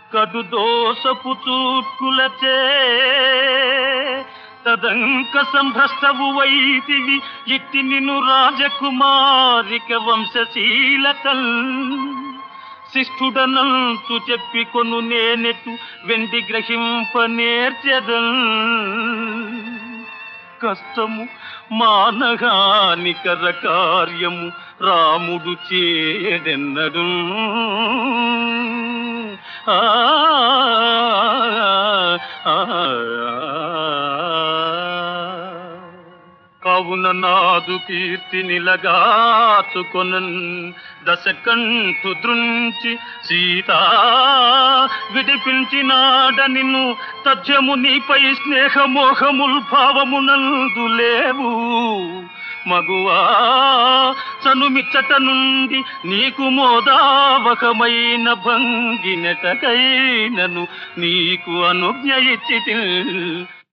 కడు దోషపు చూట్కులచే తదంక సంభ్రష్టవు వైతివి ఇట్టి నిన్ను రాజకుమారిక వంశశీలకల్ శిష్ఠుడనంతు చెప్పి కొను నేనెట్టు వెండి గ్రహింప నేర్చెదల్ కష్టము మానహానికర కార్యము రాముడు చేయడెన్నడు ఆ, ఆ, కావున నాదు కీర్తి నిలగాచుకొనన్ దశకంఠు దృంచి సీతా విడిపించినాడ నిన్ను తథ్యము నీపై స్నేహమోహముల్ భావమునందు లేవు మగువా చనుమిచ్చట నుండి నీకు మోదావకమైన భంగినటకైనను నీకు అనుజ్ఞ ఇచ్చి